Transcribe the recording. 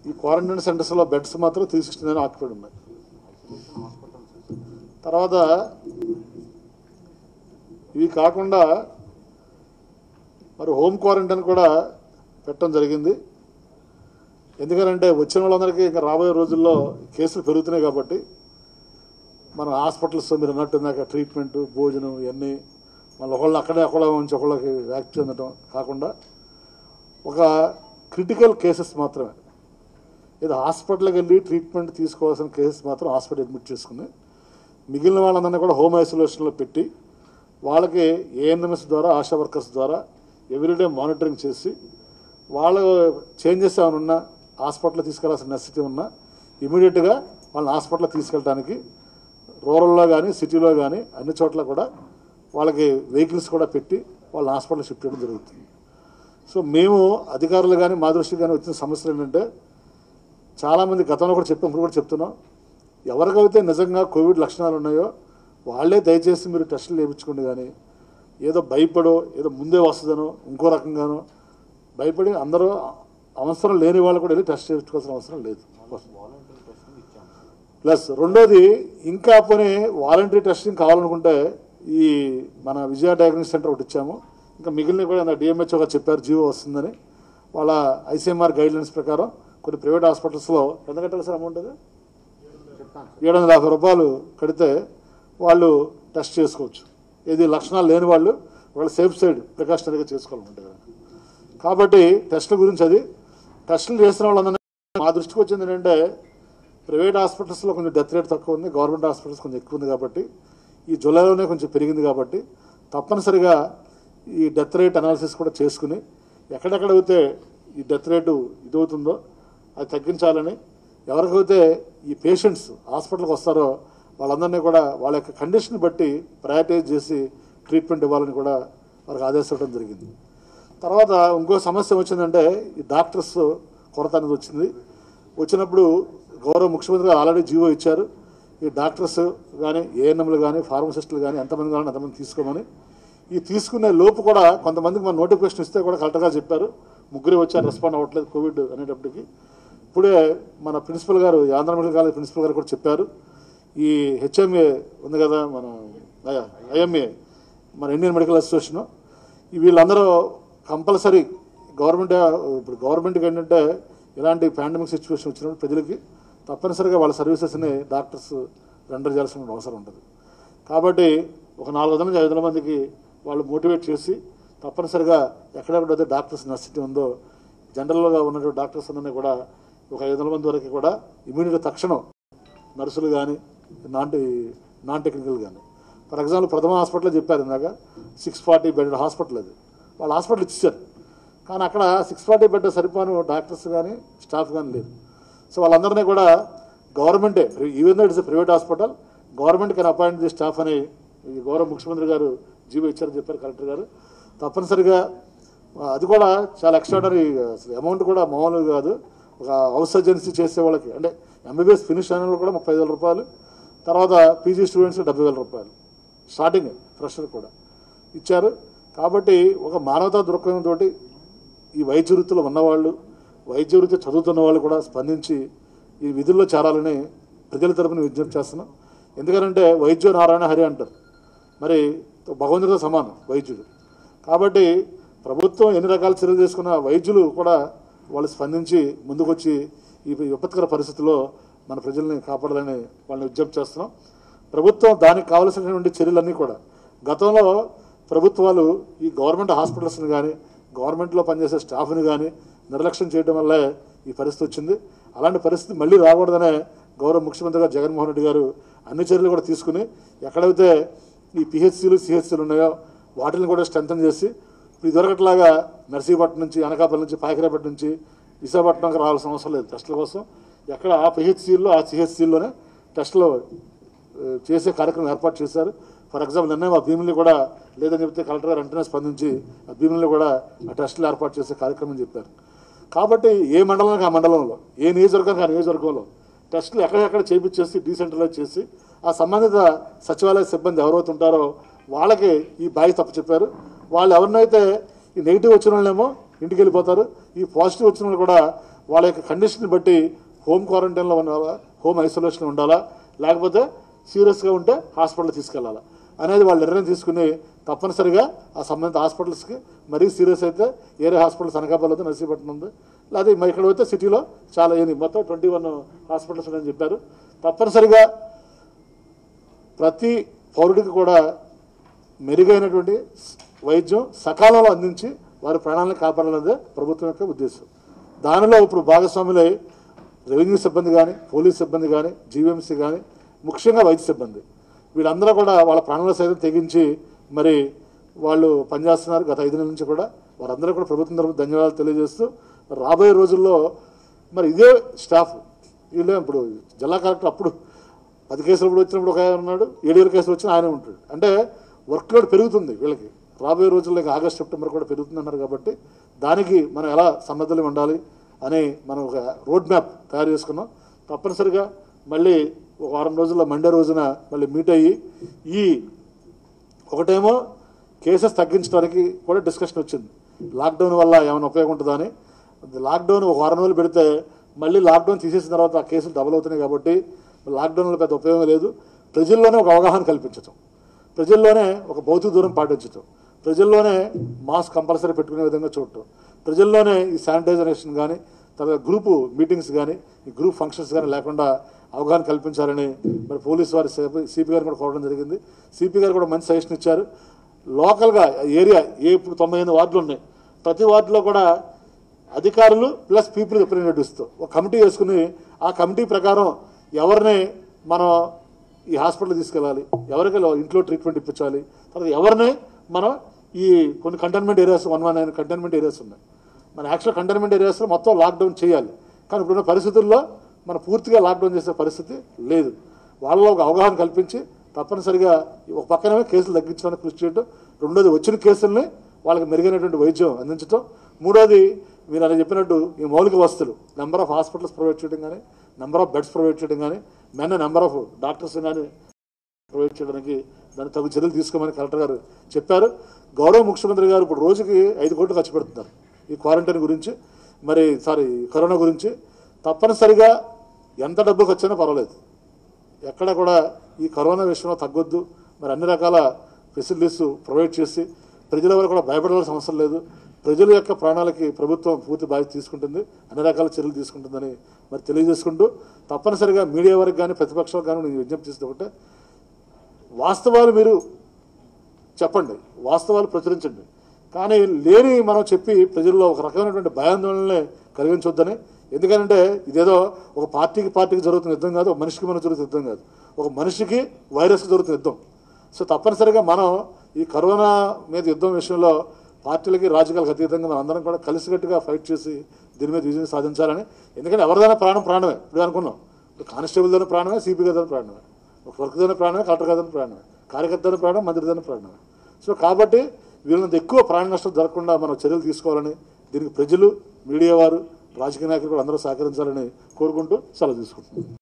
ఈ క్వారంటైన్ సెంటర్స్లో బెడ్స్ మాత్రం త్రీ సిక్స్టీ నైన్ ఆక్యుపైడ్ ఉన్నాయి తర్వాత ఇవి కాకుండా మరి హోమ్ క్వారంటైన్ కూడా పెట్టడం జరిగింది ఎందుకంటే వచ్చిన వాళ్ళందరికీ ఇంకా రాబోయే రోజుల్లో కేసులు పెరుగుతున్నాయి కాబట్టి మన హాస్పిటల్స్ మీరు అన్నట్టు ఇందాక ట్రీట్మెంట్ భోజనం ఇవన్నీ మళ్ళీ ఒకళ్ళు అక్కడే అక్కడ ఉంచి ఒకళ్ళకి వ్యాక్సి చెందడం కాకుండా ఒక క్రిటికల్ కేసెస్ మాత్రమే ఇది హాస్పిటల్కి వెళ్ళి ట్రీట్మెంట్ తీసుకోవాల్సిన కేసెస్ మాత్రం హాస్పిటల్ అడ్మిట్ చేసుకుని మిగిలిన వాళ్ళందరినీ కూడా హోమ్ ఐసోలేషన్లో పెట్టి వాళ్ళకి ఏఎన్ఎంఎస్ ద్వారా ఆశా వర్కర్స్ ద్వారా ఎవ్రీడే మానిటరింగ్ చేసి వాళ్ళ చేంజెస్ ఏమైనా ఉన్నా హాస్పిటల్ తీసుకెళ్లాల్సిన నెసిటీ ఉన్నా ఇమీడియట్గా వాళ్ళని హాస్పిటల్ తీసుకెళ్ళడానికి రూరల్లో కానీ సిటీలో కానీ అన్ని చోట్ల కూడా వాళ్ళకి వెహికల్స్ కూడా పెట్టి వాళ్ళని హాస్పిటల్ షిఫ్ట్ చేయడం జరుగుతుంది సో మేము అధికారులు కానీ మా దృష్టికి కానీ వచ్చిన సమస్యలు ఏంటంటే చాలామంది గతంలో కూడా చెప్పాం ఇప్పుడు కూడా చెప్తున్నాం ఎవరికైతే నిజంగా కోవిడ్ లక్షణాలు ఉన్నాయో వాళ్ళే దయచేసి మీరు టెస్టులు చేయించుకోండి కానీ ఏదో భయపడో ఏదో ముందే వస్తుందనో ఇంకో రకంగానో భయపడి అందరూ అవసరం లేని వాళ్ళు కూడా వెళ్ళి టెస్ట్ చేయించుకోవాల్సిన అవసరం లేదు ప్లస్ రెండోది ఇంకా పోనీ వాలంటరీ టెస్టింగ్ కావాలనుకుంటే ఈ మన విజయ డయాగ్నోస్ సెంటర్ ఒకటి ఇచ్చాము ఇంకా మిగిలిన కూడా డిఎంహెచ్ఓ గారు చెప్పారు జీవో వస్తుందని వాళ్ళ ఐసీఎంఆర్ గైడ్లైన్స్ ప్రకారం కొన్ని ప్రైవేట్ హాస్పిటల్స్లో ఎంత కట్టాలి సార్ అమౌంట్ అది ఏడు వందల యాభై రూపాయలు కడితే వాళ్ళు టెస్ట్ చేసుకోవచ్చు ఇది లక్షణాలు లేని వాళ్ళు వాళ్ళ సేఫ్ సైడ్ ప్రికాషనరీగా చేసుకోవాలనుకుంటారు కాబట్టి టెస్టుల గురించి అది టెస్టులు చేసిన వాళ్ళందరినీ మా దృష్టికి వచ్చింది ఏంటంటే ప్రైవేట్ హాస్పిటల్స్లో కొంచెం డెత్ రేట్ తక్కువ ఉంది గవర్నమెంట్ హాస్పిటల్స్ కొంచెం ఎక్కువ ఉంది కాబట్టి ఈ జూలైలోనే కొంచెం పెరిగింది కాబట్టి తప్పనిసరిగా ఈ డెత్ రేట్ అనాలిసిస్ కూడా చేసుకుని ఎక్కడెక్కడ అయితే ఈ డెత్ రేటు ఇదవుతుందో అది తగ్గించాలని ఎవరికైతే ఈ పేషెంట్స్ హాస్పిటల్కి వస్తారో వాళ్ళందరినీ కూడా వాళ్ళ యొక్క కండిషన్ బట్టి ప్రయారిటైజ్ చేసి ట్రీట్మెంట్ ఇవ్వాలని కూడా వారికి ఆదేశించడం జరిగింది తర్వాత ఇంకో సమస్య వచ్చిందంటే ఈ డాక్టర్స్ కొరత అనేది వచ్చింది వచ్చినప్పుడు గౌరవ ముఖ్యమంత్రి గారు ఆల్రెడీ జీవో ఇచ్చారు ఈ డాక్టర్స్ కానీ ఏఎన్ఎంలు కానీ ఫార్మసిస్టులు కానీ ఎంతమంది కావాలని అంతమంది తీసుకోమని ఈ తీసుకునే లోపు కూడా కొంతమందికి మన నోటిఫికేషన్ ఇస్తే కూడా కరెక్ట్గా చెప్పారు ముగ్గురు వచ్చారు రెస్పాండ్ అవ్వట్లేదు కోవిడ్ అనేటప్పటికి ఇప్పుడే మన ప్రిన్సిపల్ గారు ఈ ఆంధ్ర మెడికల్ కాలేజ్ ప్రిన్సిపల్ గారు కూడా చెప్పారు ఈ హెచ్ఎంఏ ఉంది కదా మన ఐఎంఏ మన ఇండియన్ మెడికల్ అసోసియేషన్ ఈ వీళ్ళందరూ కంపల్సరీ గవర్నమెంట్ ఇప్పుడు గవర్నమెంట్కి ఏంటంటే ఇలాంటి పాండమిక్ సిచ్యువేషన్ వచ్చినప్పుడు ప్రజలకి తప్పనిసరిగా వాళ్ళ సర్వీసెస్ని డాక్టర్స్ రెండర్ చేయాల్సిన అవసరం ఉంటుంది కాబట్టి ఒక నాలుగు వందల నుంచి ఐదు వందల మందికి వాళ్ళు మోటివేట్ చేసి తప్పనిసరిగా ఎక్కడెక్కడైతే డాక్టర్స్ నర్సిటీ ఉందో జనరల్గా ఉన్నటువంటి డాక్టర్స్ అందరినీ కూడా ఒక ఐదు వందల మంది వరకు కూడా ఇమీడియట్ తక్షణం నర్సులు కానీ నాన్ నాన్ టెక్నికల్ కానీ ఫర్ ఎగ్జాంపుల్ ప్రథమ హాస్పిటల్లో చెప్పారు ఇందాక సిక్స్ ఫార్టీ బెడ్ హాస్పిటల్ అది వాళ్ళు హాస్పిటల్ ఇచ్చారు కానీ అక్కడ సిక్స్ ఫార్టీ బెడ్ సరిపోను డాక్టర్స్ కానీ స్టాఫ్ కానీ లేదు సో వాళ్ళందరినీ కూడా గవర్నమెంటే even though it's private hospital government can appoint the staff అని ఈ గౌరవ ముఖ్యమంత్రి గారు జీవో ఇచ్చారని చెప్పారు కలెక్టర్ గారు తప్పనిసరిగా ఆ, అది కూడా చాలా ఎక్స్ట్రాడనరీ అసలు అమౌంట్ కూడా మామూలుగా కాదు ఒక హౌస్ సర్జెన్సీ చేసే వాళ్ళకి అంటే ఎంబీబీఎస్ ఫినిష్ అయిన వాళ్ళు కూడా ముప్పై వేల రూపాయలు తర్వాత పీజీ స్టూడెంట్స్ డెబ్బై వేల రూపాయలు స్టార్టింగ్ ఫ్రెషర్ కూడా ఇచ్చారు కాబట్టి ఒక మానవతా దృక్పథంతో ఈ వైద్య వృత్తిలో ఉన్నవాళ్ళు వైద్య వృత్తి చదువుతున్న వాళ్ళు కూడా స్పందించి ఈ విధుల్లో చేరాలని ప్రజల తరపున విజ్ఞప్తి చేస్తున్నాం ఎందుకంటే వైద్యో నారాయణ హరి అంటారు మరి భగవంతుడితో సమానం వైద్యుడు కాబట్టి ప్రభుత్వం ఎన్ని రకాల చర్యలు తీసుకున్న వైద్యులు కూడా వాళ్ళు స్పందించి ముందుకొచ్చి ఈ విపత్కర పరిస్థితుల్లో మన ప్రజల్ని కాపాడాలని వాళ్ళని విజ్ఞప్తి చేస్తున్నాం ప్రభుత్వం దానికి కావలసినటువంటి చర్యలన్నీ కూడా గతంలో ప్రభుత్వాలు ఈ గవర్నమెంట్ హాస్పిటల్స్ని కానీ గవర్నమెంట్లో పనిచేసే స్టాఫ్ని కానీ నిర్లక్ష్యం చేయడం వల్లే ఈ పరిస్థితి వచ్చింది అలాంటి పరిస్థితి మళ్ళీ రాకూడదనే గౌరవ ముఖ్యమంత్రి గారు జగన్మోహన్ రెడ్డి గారు అన్ని చర్యలు కూడా తీసుకుని ఎక్కడైతే ఈ పిహెచ్సీలు సిహెచ్సీలు ఉన్నాయో వాటిని కూడా స్ట్రెంథన్ చేసి ఇప్పుడు ఇదివరకట్లాగా నర్సీపట్నం నుంచి అనకాపల్లి నుంచి పాకిరేపట్నం నుంచి విశాఖపట్నంకి రావాల్సిన అవసరం లేదు టెస్టుల కోసం ఎక్కడ ఆ పిహెచ్సీల్లో ఆ సిహెచ్సీల్లోనే టెస్టులు ఆ, చేసే కార్యక్రమం ఏర్పాటు చేశారు ఫర్ ఎగ్జాంపుల్ నిన్న మా భీముల్ని కూడా లేదని చెప్తే కలెక్టర్ గారు వెంటనే స్పందించి ఆ భీముల్ని కూడా ఆ టెస్టులు ఏర్పాటు చేసే కార్యక్రమం చెప్పారు కాబట్టి ఏ మండలానికి ఆ మండలంలో ఏ నియోజకవర్గానికి ఆ నియోజకవర్గంలో టెస్టులు ఎక్కడెక్కడ చేపించేసి డీసెంట్రలైజ్ చేసి ఆ సంబంధిత సచివాలయ సిబ్బంది ఎవరైతే ఉంటారో వాళ్ళకి ఈ బాధ్యత తప్పు చెప్పారు వాళ్ళు ఎవరినైతే ఈ నెగిటివ్ వచ్చిన వాళ్ళేమో ఇంటికి వెళ్ళిపోతారు ఈ పాజిటివ్ వచ్చిన వాళ్ళు కూడా వాళ్ళ యొక్క కండిషన్ బట్టి హోమ్ క్వారంటైన్లో ఉండాలా హోమ్ ఐసోలేషన్లో ఉండాలా లేకపోతే సీరియస్గా ఉంటే హాస్పిటల్ తీసుకెళ్లాలా అనేది వాళ్ళు నిర్ణయం తీసుకుని తప్పనిసరిగా ఆ సంబంధిత హాస్పిటల్స్కి మరీ సీరియస్ అయితే ఏరే హాస్పిటల్స్ అనకాపల్లి అయితే నర్సీపట్నం ఉంది లేదా మరి ఇక్కడ అయితే సిటీలో చాలా ఏంది మొత్తం ట్వంటీ వన్ హాస్పిటల్స్ ఉన్నాయని చెప్పారు తప్పనిసరిగా ప్రతి పౌరుడికి కూడా మెరుగైనటువంటి వైద్యం సకాలంలో అందించి వారి ప్రాణాలను కాపాడాలన్నదే ప్రభుత్వం యొక్క ఉద్దేశం దానిలో ఇప్పుడు భాగస్వాములై రెవెన్యూ సిబ్బంది కానీ పోలీస్ సిబ్బంది కానీ జీవీఎంసీ కానీ ముఖ్యంగా వైద్య సిబ్బంది వీళ్ళందరూ కూడా వాళ్ళ ప్రాణాల సైతం తెగించి మరి వాళ్ళు పనిచేస్తున్నారు గత ఐదు నెలల నుంచి కూడా వారందరూ కూడా ప్రభుత్వం తరఫున ధన్యవాదాలు తెలియజేస్తూ రాబోయే రోజుల్లో మరి ఇదే స్టాఫ్ వీళ్ళే ఇప్పుడు జిల్లా కలెక్టర్ అప్పుడు పది కేసులు ఇప్పుడు వచ్చినప్పుడు ఒక ఆయన ఉన్నాడు ఏడు వేల కేసులు వచ్చిన ఆయన ఉంటాడు అంటే వర్క్ లోడ్ పెరుగుతుంది వీళ్ళకి రాబోయే రోజుల్లో ఇంకా ఆగస్ట్ సెప్టెంబర్ కూడా పెరుగుతుంది అన్నారు కాబట్టి దానికి మనం ఎలా సన్నద్ధులు ఉండాలి అని మనం ఒక రోడ్ మ్యాప్ తయారు చేసుకున్నాం తప్పనిసరిగా మళ్ళీ ఒక వారం రోజుల్లో మండే రోజున మళ్ళీ మీట్ అయ్యి ఈ ఒకటేమో కేసెస్ తగ్గించడానికి కూడా డిస్కషన్ వచ్చింది లాక్డౌన్ వల్ల ఏమైనా ఉపయోగం ఉంటుందా అని లాక్డౌన్ ఒక వారం రోజులు పెడితే మళ్ళీ లాక్డౌన్ తీసేసిన తర్వాత ఆ కేసులు డబుల్ అవుతున్నాయి కాబట్టి లాక్డౌన్లో పెద్ద ఉపయోగం లేదు ప్రజల్లోనే ఒక అవగాహన కల్పించటం ప్రజల్లోనే ఒక భౌతిక దూరం పాటించటం ప్రజల్లోనే మాస్క్ కంపల్సరీ పెట్టుకునే విధంగా చూడటం ప్రజల్లోనే ఈ శానిటైజరేషన్ కానీ తర్వాత గ్రూపు మీటింగ్స్ కానీ ఈ గ్రూప్ ఫంక్షన్స్ కానీ లేకుండా అవగాహన కల్పించాలని మరి పోలీస్ వారి సిపి గారు కూడా కోరడం జరిగింది సిపి గారు కూడా మంచి సజెషన్ ఇచ్చారు లోకల్గా ఏరియా ఏ ఇప్పుడు తొంభై ఎనిమిది వార్డులు ఉన్నాయి ప్రతి వార్డులో కూడా అధికారులు ప్లస్ పీపుల్ రిప్రజెంటేటివ్స్తో ఒక కమిటీ వేసుకుని ఆ కమిటీ ప్రకారం ఎవరిని మనం ఈ హాస్పిటల్ తీసుకెళ్ళాలి ఎవరికి ఇంట్లో ట్రీట్మెంట్ ఇప్పించాలి తర్వాత ఎవరిని మనం ఈ కొన్ని containment areas one one nine containment areas ఉన్నాయి మన యాక్చువల్ కంటైన్మెంట్ ఏరియాస్లో మొత్తం లాక్డౌన్ చేయాలి కానీ ఇప్పుడున్న పరిస్థితుల్లో మనం పూర్తిగా లాక్డౌన్ చేసే పరిస్థితి లేదు వాళ్ళలో ఒక అవగాహన కల్పించి తప్పనిసరిగా ఒక పక్కనే కేసులు తగ్గించడానికి కృషి చేయడం రెండోది వచ్చిన కేసుల్ని వాళ్ళకి మెరుగైనటువంటి వైద్యం అందించడం మూడోది మీరు అలా చెప్పినట్టు ఈ మౌలిక వస్తువులు నెంబర్ ఆఫ్ హాస్పిటల్స్ ప్రొవైడ్ చేయడం కానీ నెంబర్ ఆఫ్ బెడ్స్ ప్రొవైడ్ చేయడం కానీ మెన్ నెంబర్ ఆఫ్ డాక్టర్స్ కానీ ప్రొవైడ్ చేయడానికి దాన్ని తగు చర్యలు తీసుకోమని కలెక్టర్ గారు చెప్పారు గౌరవ ముఖ్యమంత్రి గారు ఇప్పుడు రోజుకి ఐదు కోట్లు ఖర్చు పెడుతున్నారు ఈ క్వారంటైన్ గురించి మరి సారీ కరోనా గురించి తప్పనిసరిగా ఎంత డబ్బు ఖర్చైనా పర్వాలేదు ఎక్కడ కూడా ఈ కరోనా విషయంలో తగ్గొద్దు మరి అన్ని రకాల ఫెసిలిటీస్ ప్రొవైడ్ చేసి ప్రజల వరకు కూడా భయపడవలసిన అవసరం లేదు ప్రజల యొక్క ప్రాణాలకి ప్రభుత్వం పూర్తి బాధ్యత తీసుకుంటుంది అన్ని రకాల చర్యలు తీసుకుంటుందని మరి తెలియజేసుకుంటూ తప్పనిసరిగా మీడియా వరకు కానీ ప్రతిపక్షాలకు కానీ నేను విజ్ఞప్తి చేస్తే ఒకటే వాస్తవాలు మీరు చెప్పండి వాస్తవాలు ప్రచురించండి కానీ లేని మనం చెప్పి ప్రజల్లో ఒక రకమైనటువంటి భయాందోళనలే కలిగించొద్దని ఎందుకంటే ఇదేదో ఒక పార్టీకి పార్టీకి జరుగుతున్న యుద్ధం కాదు ఒక మనిషికి మనకు జరుగుతున్న యుద్ధం కాదు ఒక మనిషికి వైరస్కి జరుగుతున్న యుద్ధం సో తప్పనిసరిగా మనం ఈ కరోనా మీద యుద్ధం విషయంలో పార్టీలకి రాజకీయాలకు అతీతంగా మనం అందరం కూడా కలిసికట్టుగా ఫైట్ చేసి దీని మీద విజయం సాధించాలని ఎందుకంటే ఎవరిదైనా ప్రాణం ప్రాణమే ఇప్పుడు అనుకున్నాం ఇప్పుడు కానిస్టేబుల్ దాని ప్రాణమే సిపి గారి ప్రాణమే ఒక వర్క్ దాని ప్రాణమే కలెక్టర్ గారి ప్రాణమే కార్యకర్త దాని ప్రాణం మంత్రి దాని ప్రాణమే సో కాబట్టి వీళ్ళంత ఎక్కువ ప్రాణ నష్టం జరగకుండా మనం చర్యలు తీసుకోవాలని దీనికి ప్రజలు మీడియా వారు రాజకీయ నాయకులు కూడా అందరూ సహకరించాలని కోరుకుంటూ సెలవు తీసుకుంటున్నాం